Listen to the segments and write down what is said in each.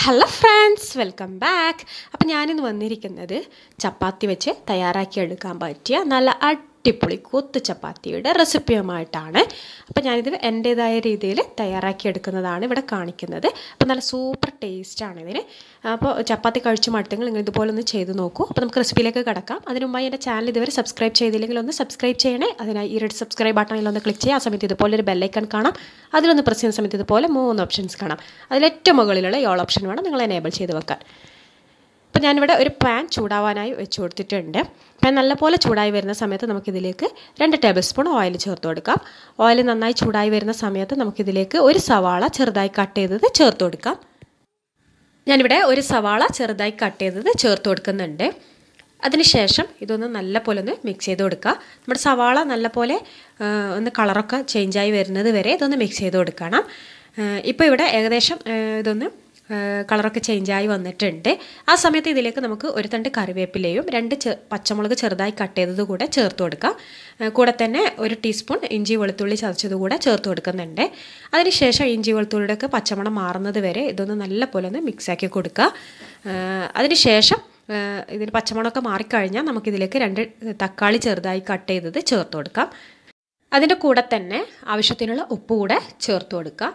hello friends welcome back അപ്പം ഞാനിന്ന് വന്നിരിക്കുന്നത് ചപ്പാത്തി വെച്ച് തയ്യാറാക്കി എടുക്കാൻ പറ്റിയ നല്ല അടിപൊളി കൊത്ത് ചപ്പാത്തിയുടെ റെസിപ്പിയുമായിട്ടാണ് അപ്പം ഞാനിത് എൻ്റേതായ രീതിയിൽ തയ്യാറാക്കി എടുക്കുന്നതാണ് ഇവിടെ കാണിക്കുന്നത് അപ്പം നല്ല സൂപ്പർ ടേസ്റ്റാണ് ഇതിന് അപ്പോൾ ചപ്പാത്തി കഴിച്ച് മടുത്തെങ്കിൽ നിങ്ങൾ ഇതുപോലെ ഒന്ന് ചെയ്ത് നോക്കൂ അപ്പോൾ നമുക്ക് റെസിപ്പിയിലേക്ക് കിടക്കാം അതിന് മുമ്പായി എൻ്റെ ചാനൽ ഇതുവരെ സബ്സ്ക്രൈബ് ചെയ്തില്ലെങ്കിൽ ഒന്ന് സബ്സ്ക്രൈബ് ചെയ്യണേ അതിനായി ഈ റെഡ് സബ്സ്ക്രൈബ് ബട്ടണിൽ ഒന്ന് ക്ലിക്ക് ചെയ്യുക ആ സമയത്ത് ഇതുപോലെ ഒരു ബെല്ലൈക്കൺ കാണാം അതിലൊന്ന് പ്രസ് ചെയ്യുന്ന സമയത്ത് ഇതുപോലെ മൂന്ന് ഓപ്ഷൻസ് കാണാം അതിൽ ഏറ്റവും മുകളിലുള്ള ഈ ഓൾ ഓപ്ഷൻ വേണം നിങ്ങൾ എനേബിൾ ചെയ്ത് വെക്കാൻ അപ്പോൾ ഞാനിവിടെ ഒരു പാൻ ചൂടാവാനായി വെച്ച് കൊടുത്തിട്ടുണ്ട് പാൻ നല്ലപോലെ ചൂടായി വരുന്ന സമയത്ത് നമുക്കിതിലേക്ക് രണ്ട് ടേബിൾ സ്പൂൺ ഓയിൽ ചേർത്ത് കൊടുക്കാം ഓയിൽ നന്നായി ചൂടായി വരുന്ന സമയത്ത് നമുക്കിതിലേക്ക് ഒരു സവാള ചെറുതായി കട്ട് ചെയ്തത് ചേർത്ത് കൊടുക്കാം ഞാനിവിടെ ഒരു സവാള ചെറുതായി കട്ട് ചെയ്തത് ചേർത്ത് കൊടുക്കുന്നുണ്ട് അതിനുശേഷം ഇതൊന്ന് നല്ല പോലെ ഒന്ന് മിക്സ് ചെയ്ത് കൊടുക്കുക നമ്മുടെ സവാള നല്ല പോലെ ഒന്ന് കളറൊക്കെ ചേഞ്ചായി വരുന്നത് വരെ ഇതൊന്ന് മിക്സ് ചെയ്ത് കൊടുക്കണം ഇപ്പോൾ ഇവിടെ ഏകദേശം ഇതൊന്ന് കളറൊക്കെ ചേഞ്ചായി വന്നിട്ടുണ്ട് ആ സമയത്ത് ഇതിലേക്ക് നമുക്ക് ഒരു തണ്ട് കറിവേപ്പിലയും രണ്ട് പച്ചമുളക് ചെറുതായി കട്ട് ചെയ്തത് കൂടെ ചേർത്ത് കൊടുക്കാം കൂടെ തന്നെ ഒരു ടീസ്പൂൺ ഇഞ്ചി വെളുത്തുള്ളി ചതച്ചത് കൂടെ ചേർത്ത് കൊടുക്കുന്നുണ്ട് അതിനുശേഷം ഇഞ്ചി വെളുത്തുള്ളിയുടെയൊക്കെ പച്ചമണം മാറുന്നത് വരെ ഇതൊന്ന് നല്ല പോലെ ഒന്ന് മിക്സാക്കി കൊടുക്കുക അതിനുശേഷം ഇതിന് പച്ചമുളകൊക്കെ മാറിക്കഴിഞ്ഞാൽ നമുക്കിതിലേക്ക് രണ്ട് തക്കാളി ചെറുതായി കട്ട് ചെയ്തത് ചേർത്ത് കൊടുക്കാം അതിൻ്റെ കൂടെ തന്നെ ആവശ്യത്തിനുള്ള ഉപ്പ് കൂടെ ചേർത്ത് കൊടുക്കാം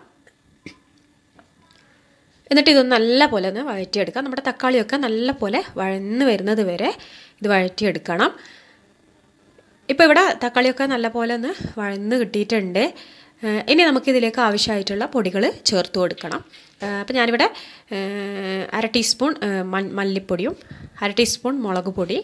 എന്നിട്ട് ഇതൊന്ന് നല്ല പോലെ ഒന്ന് വഴറ്റിയെടുക്കാം നമ്മുടെ തക്കാളിയൊക്കെ നല്ല പോലെ വഴന്ന് വരുന്നത് വരെ ഇത് വഴറ്റിയെടുക്കണം ഇപ്പോൾ ഇവിടെ തക്കാളിയൊക്കെ നല്ല പോലെ ഒന്ന് വഴന്ന് കിട്ടിയിട്ടുണ്ട് ഇനി നമുക്കിതിലേക്ക് ആവശ്യമായിട്ടുള്ള പൊടികൾ ചേർത്ത് കൊടുക്കണം അപ്പോൾ ഞാനിവിടെ അര ടീസ്പൂൺ മല്ലിപ്പൊടിയും അര ടീസ്പൂൺ മുളക് പൊടി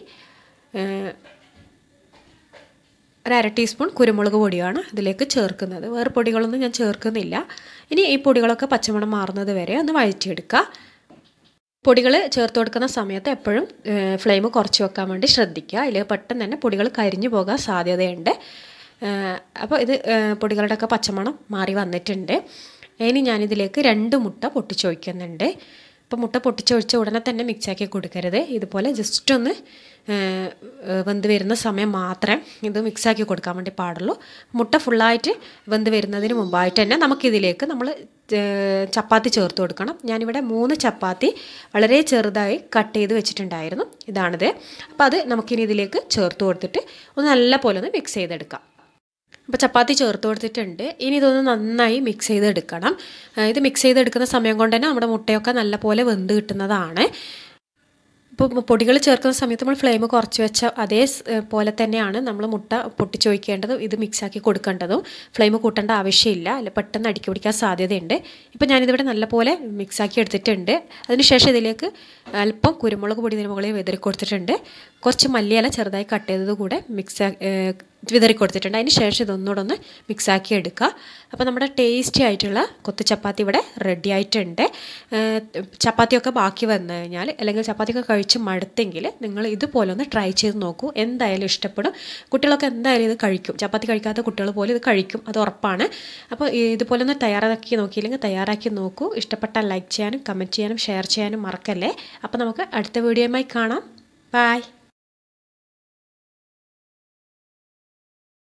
ഒരു അര ടീസ്പൂൺ കുരുമുളക് പൊടിയാണ് ഇതിലേക്ക് ചേർക്കുന്നത് വേറെ പൊടികളൊന്നും ഞാൻ ചേർക്കുന്നില്ല ഇനി ഈ പൊടികളൊക്കെ പച്ചമണം മാറുന്നത് വരെ ഒന്ന് വഴറ്റിയെടുക്കുക പൊടികൾ ചേർത്ത് കൊടുക്കുന്ന സമയത്ത് എപ്പോഴും ഫ്ലെയിം കുറച്ച് വെക്കാൻ വേണ്ടി ശ്രദ്ധിക്കുക അതിൽ പെട്ടെന്ന് തന്നെ പൊടികൾ കരിഞ്ഞു പോകാൻ സാധ്യതയുണ്ട് അപ്പോൾ ഇത് പൊടികളുടെയൊക്കെ പച്ചമണം മാറി വന്നിട്ടുണ്ട് ഇനി ഞാനിതിലേക്ക് രണ്ട് മുട്ട പൊട്ടിച്ചൊഴിക്കുന്നുണ്ട് അപ്പോൾ മുട്ട പൊട്ടിച്ചൊഴിച്ച ഉടനെ തന്നെ മിക്സാക്കി കൊടുക്കരുത് ഇതുപോലെ ജസ്റ്റ് ഒന്ന് വെന്ത് വരുന്ന സമയം മാത്രമേ ഇത് മിക്സാക്കി കൊടുക്കാൻ വേണ്ടി പാടുള്ളൂ മുട്ട ഫുള്ളായിട്ട് വെന്ത് വരുന്നതിന് മുമ്പായിട്ട് തന്നെ നമുക്കിതിലേക്ക് നമ്മൾ ചപ്പാത്തി ചേർത്ത് കൊടുക്കണം ഞാനിവിടെ മൂന്ന് ചപ്പാത്തി വളരെ ചെറുതായി കട്ട് ചെയ്ത് വെച്ചിട്ടുണ്ടായിരുന്നു ഇതാണിത് അപ്പോൾ അത് നമുക്കിനി ഇതിലേക്ക് ചേർത്ത് കൊടുത്തിട്ട് ഒന്ന് നല്ല പോലെ ഒന്ന് മിക്സ് ചെയ്തെടുക്കാം അപ്പോൾ ചപ്പാത്തി ചേർത്ത് കൊടുത്തിട്ടുണ്ട് ഇനി ഇതൊന്ന് നന്നായി മിക്സ് ചെയ്തെടുക്കണം ഇത് മിക്സ് ചെയ്തെടുക്കുന്ന സമയം കൊണ്ട് തന്നെ നമ്മുടെ മുട്ടയൊക്കെ നല്ല പോലെ വെന്ത് കിട്ടുന്നതാണ് ഇപ്പോൾ പൊടികൾ ചേർക്കുന്ന സമയത്ത് നമ്മൾ ഫ്ലെയിം കുറച്ച് വെച്ച അതേ പോലെ തന്നെയാണ് നമ്മൾ മുട്ട പൊട്ടിച്ചൊഴിക്കേണ്ടതും ഇത് മിക്സാക്കി കൊടുക്കേണ്ടതും ഫ്ലെയിം കൂട്ടേണ്ട ആവശ്യമില്ല അല്ല പെട്ടെന്ന് അടുക്കി പിടിക്കാൻ സാധ്യതയുണ്ട് ഇപ്പോൾ ഞാനിതിവിടെ നല്ലപോലെ മിക്സാക്കി എടുത്തിട്ടുണ്ട് അതിനുശേഷം ഇതിലേക്ക് അല്പം കുരുമുളക് പൊടി ഇതിന് മുകളിൽ വിതറി കൊടുത്തിട്ടുണ്ട് കുറച്ച് മല്ലിയില ചെറുതായി കട്ട് ചെയ്തത് കൂടെ മിക്സ് വിതറി കൊടുത്തിട്ടുണ്ട് അതിന് ശേഷം ഇതൊന്നുകൂടെ ഒന്ന് മിക്സാക്കി എടുക്കുക അപ്പോൾ നമ്മുടെ ടേസ്റ്റി ആയിട്ടുള്ള കൊത്തു ചപ്പാത്തി ഇവിടെ റെഡി ആയിട്ടുണ്ട് ചപ്പാത്തിയൊക്കെ ബാക്കി വന്നു കഴിഞ്ഞാൽ അല്ലെങ്കിൽ ചപ്പാത്തിയൊക്കെ കഴിച്ച് മടുത്തെങ്കിൽ നിങ്ങൾ ഇതുപോലെ ഒന്ന് ട്രൈ ചെയ്ത് നോക്കൂ എന്തായാലും ഇഷ്ടപ്പെടും കുട്ടികളൊക്കെ എന്തായാലും ഇത് കഴിക്കും ചപ്പാത്തി കഴിക്കാത്ത കുട്ടികൾ പോലും ഇത് കഴിക്കും അത് ഉറപ്പാണ് അപ്പോൾ ഇതുപോലെ ഒന്ന് തയ്യാറാക്കി നോക്കിയില്ലെങ്കിൽ തയ്യാറാക്കി നോക്കൂ ഇഷ്ടപ്പെട്ടാൽ ലൈക്ക് ചെയ്യാനും കമൻറ്റ് ചെയ്യാനും ഷെയർ ചെയ്യാനും മറക്കല്ലേ അപ്പോൾ നമുക്ക് അടുത്ത വീഡിയോയുമായി കാണാം ബായ്